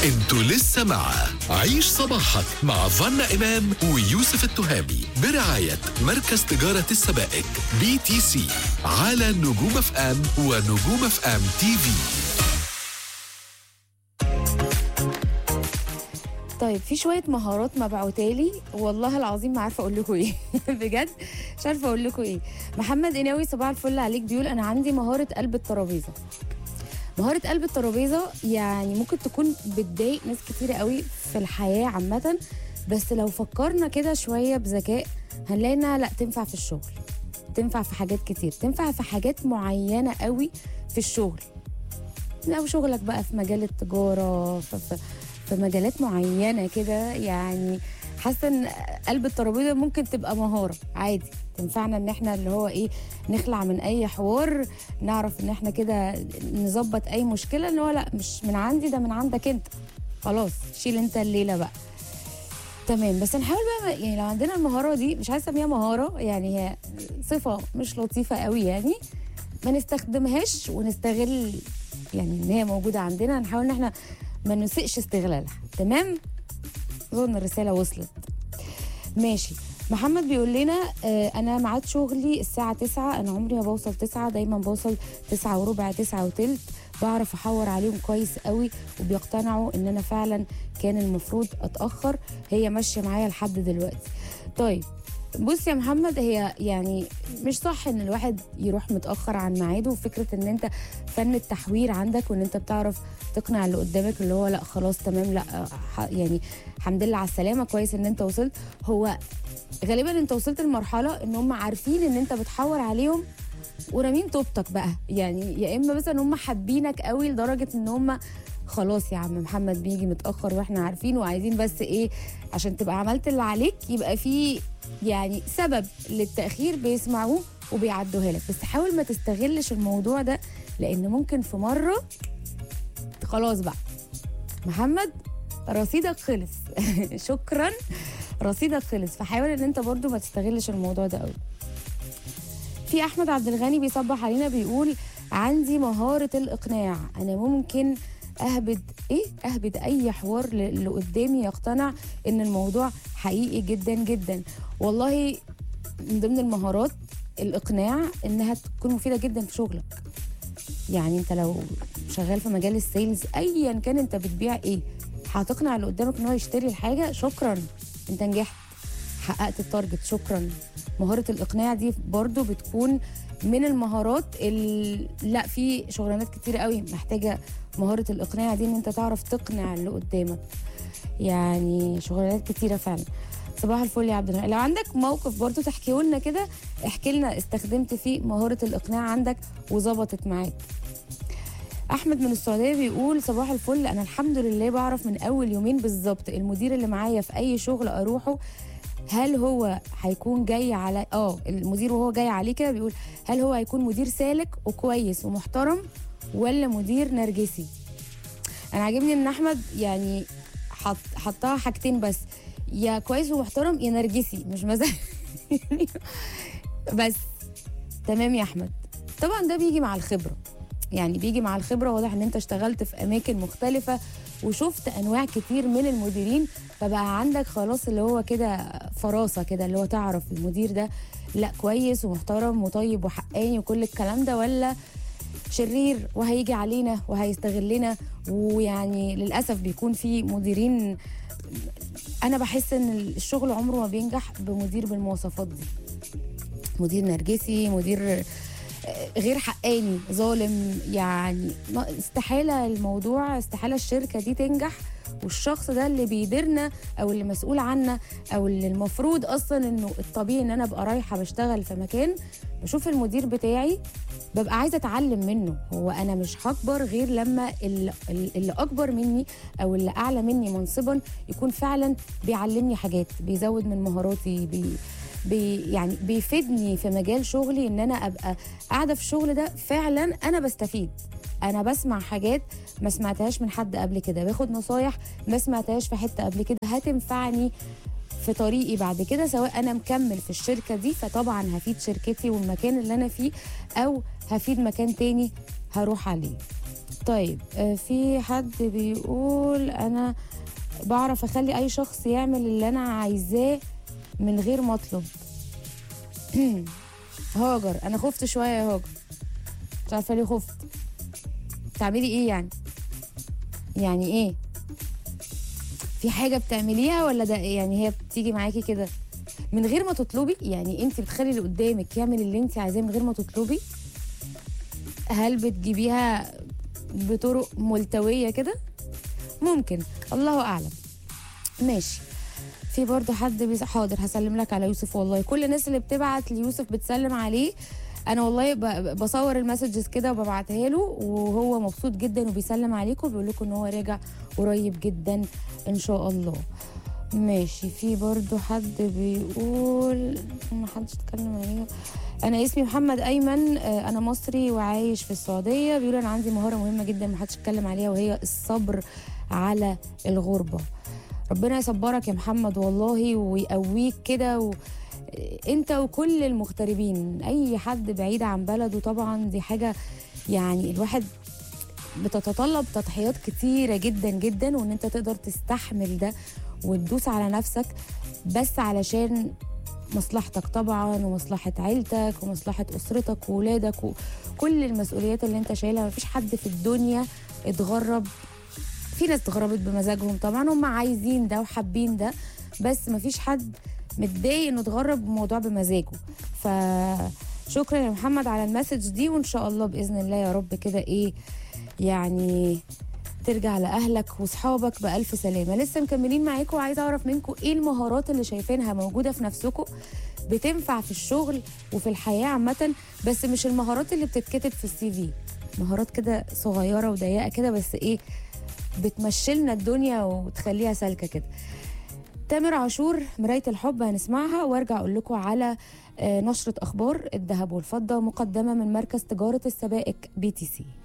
انتوا لسه مع عيش صباحك مع فنا إمام ويوسف التهامي برعاية مركز تجارة السبائك بي تي سي على نجوم اف ام ونجوم اف ام تي في طيب في شويه مهارات مبعوتالي والله العظيم ما عارفه اقول لكم ايه بجد مش عارفه اقول لكم ايه محمد قناوي صباح الفل عليك بيقول انا عندي مهاره قلب الترابيزه مهاره قلب الترابيزه يعني ممكن تكون بتضايق ناس كتيره قوي في الحياه عامه بس لو فكرنا كده شويه بذكاء هنلاقي انها لا تنفع في الشغل تنفع في حاجات كتير تنفع في حاجات معينه قوي في الشغل لو شغلك بقى في مجال التجاره في, في, في مجالات معينه كده يعني حاسه ان قلب الترابيزه ممكن تبقى مهاره عادي تنفعنا ان احنا اللي هو ايه نخلع من اي حوار نعرف ان احنا كده نظبط اي مشكله اللي هو لا مش من عندي ده من عندك انت خلاص شيل انت الليله بقى تمام بس نحاول بقى يعني لو عندنا المهاره دي مش عايزه اسميها مهاره يعني هي صفه مش لطيفه قوي يعني ما نستخدمهاش ونستغل يعني ان هي موجوده عندنا نحاول ان احنا ما نسيئش استغلالها تمام اظن الرساله وصلت ماشي محمد بيقول لنا آه انا ميعاد شغلي الساعه 9 انا عمري ما بوصل 9 دايما بوصل 9 وربع 9 وتلت بعرف احور عليهم كويس قوي وبيقتنعوا ان انا فعلا كان المفروض اتاخر هي ماشيه معايا لحد دلوقتي طيب بص يا محمد هي يعني مش صح ان الواحد يروح متاخر عن ميعاده وفكره ان انت فن التحوير عندك وان انت بتعرف تقنع اللي قدامك اللي هو لا خلاص تمام لا ح- يعني الحمد لله على السلامه كويس ان انت وصلت هو غالبا انت وصلت لمرحله ان هم عارفين ان انت بتحور عليهم ورامين طوبتك بقى يعني يا اما مثلا هم حابينك قوي لدرجه ان هم خلاص يا عم محمد بيجي متاخر واحنا عارفين وعايزين بس ايه عشان تبقى عملت اللي عليك يبقى في يعني سبب للتاخير بيسمعوه وبيعدوها لك بس حاول ما تستغلش الموضوع ده لان ممكن في مره خلاص بقى محمد رصيدك خلص شكرا رصيدك خلص فحاول ان انت برضو ما تستغلش الموضوع ده قوي في احمد عبد الغني بيصبح علينا بيقول عندي مهاره الاقناع انا ممكن اهبد ايه اهبد اي حوار ل- اللي قدامي يقتنع ان الموضوع حقيقي جدا جدا والله من ضمن المهارات الاقناع انها تكون مفيده جدا في شغلك يعني انت لو شغال في مجال السيلز ايا كان انت بتبيع ايه هتقنع اللي قدامك ان هو يشتري الحاجه شكرا انت نجحت حققت التارجت شكرا مهاره الاقناع دي برضو بتكون من المهارات ال... لا في شغلانات كتير قوي محتاجه مهاره الاقناع دي ان انت تعرف تقنع اللي قدامك يعني شغلانات كتيره فعلا صباح الفل يا عبد الغني لو عندك موقف برضو تحكيه لنا كده احكي لنا استخدمت فيه مهاره الاقناع عندك وظبطت معاك احمد من السعوديه بيقول صباح الفل انا الحمد لله بعرف من اول يومين بالظبط المدير اللي معايا في اي شغل اروحه هل هو هيكون جاي على اه المدير وهو جاي عليه كده بيقول هل هو هيكون مدير سالك وكويس ومحترم ولا مدير نرجسي انا عاجبني ان احمد يعني حط حطها حاجتين بس يا كويس ومحترم يا نرجسي مش مثلا بس تمام يا احمد طبعا ده بيجي مع الخبره يعني بيجي مع الخبره واضح ان انت اشتغلت في اماكن مختلفه وشفت انواع كتير من المديرين فبقى عندك خلاص اللي هو كده فراسه كده اللي هو تعرف المدير ده لا كويس ومحترم وطيب وحقاني وكل الكلام ده ولا شرير وهيجي علينا وهيستغلنا ويعني للاسف بيكون في مديرين انا بحس ان الشغل عمره ما بينجح بمدير بالمواصفات دي مدير نرجسي مدير غير حقاني ظالم يعني ما- استحاله الموضوع استحاله الشركه دي تنجح والشخص ده اللي بيديرنا او اللي مسؤول عنا او اللي المفروض اصلا انه الطبيعي ان انا ابقى رايحه بشتغل في مكان بشوف المدير بتاعي ببقى عايزه اتعلم منه هو انا مش هكبر غير لما اللي, اللي اكبر مني او اللي اعلى مني منصبا يكون فعلا بيعلمني حاجات بيزود من مهاراتي بي بي يعني بيفيدني في مجال شغلي ان انا ابقى قاعده في الشغل ده فعلا انا بستفيد انا بسمع حاجات ما سمعتهاش من حد قبل كده باخد نصايح ما سمعتهاش في حته قبل كده هتنفعني في طريقي بعد كده سواء انا مكمل في الشركه دي فطبعا هفيد شركتي والمكان اللي انا فيه او هفيد مكان تاني هروح عليه طيب آه، في حد بيقول انا بعرف اخلي اي شخص يعمل اللي انا عايزاه من غير ما اطلب هاجر انا خفت شويه يا هاجر مش عارفه ليه خفت بتعملي ايه يعني يعني ايه في حاجه بتعمليها ولا ده يعني هي بتيجي معاكي كده من غير ما تطلبي يعني انت بتخلي اللي قدامك يعمل اللي انت عايزاه من غير ما تطلبي هل بتجيبيها بطرق ملتويه كده ممكن الله اعلم ماشي في برضه حد بيس... حاضر هسلم لك على يوسف والله كل الناس اللي بتبعت ليوسف بتسلم عليه انا والله ب... بصور المسجز كده وببعتها له وهو مبسوط جدا وبيسلم عليكم وبيقول لكم ان هو راجع قريب جدا ان شاء الله ماشي في برضو حد بيقول ما حدش اتكلم عليه انا اسمي محمد ايمن آه، انا مصري وعايش في السعوديه بيقول انا عندي مهاره مهمه جدا ما حدش اتكلم عليها وهي الصبر على الغربه ربنا يصبرك يا محمد والله ويقويك كده و... انت وكل المغتربين اي حد بعيد عن بلده طبعا دي حاجه يعني الواحد بتتطلب تضحيات كتيره جدا جدا وان انت تقدر تستحمل ده وتدوس على نفسك بس علشان مصلحتك طبعا ومصلحة عيلتك ومصلحة أسرتك وولادك وكل المسؤوليات اللي انت شايلها مفيش حد في الدنيا اتغرب في ناس اتغربت بمزاجهم طبعا هم عايزين ده وحابين ده بس مفيش حد متضايق انه اتغرب بموضوع بمزاجه فشكرا يا محمد على المسج دي وان شاء الله باذن الله يا رب كده ايه يعني ترجع لاهلك واصحابك بالف سلامه لسه مكملين معاكم وعايزه اعرف منكم ايه المهارات اللي شايفينها موجوده في نفسكم بتنفع في الشغل وفي الحياه عامه بس مش المهارات اللي بتتكتب في السي في مهارات كده صغيره وضيقه كده بس ايه بتمشلنا الدنيا وتخليها سالكه كده تامر عاشور مراية الحب هنسمعها وارجع اقول لكم على آه، نشرة اخبار الذهب والفضة مقدمة من مركز تجارة السبائك بي تي سي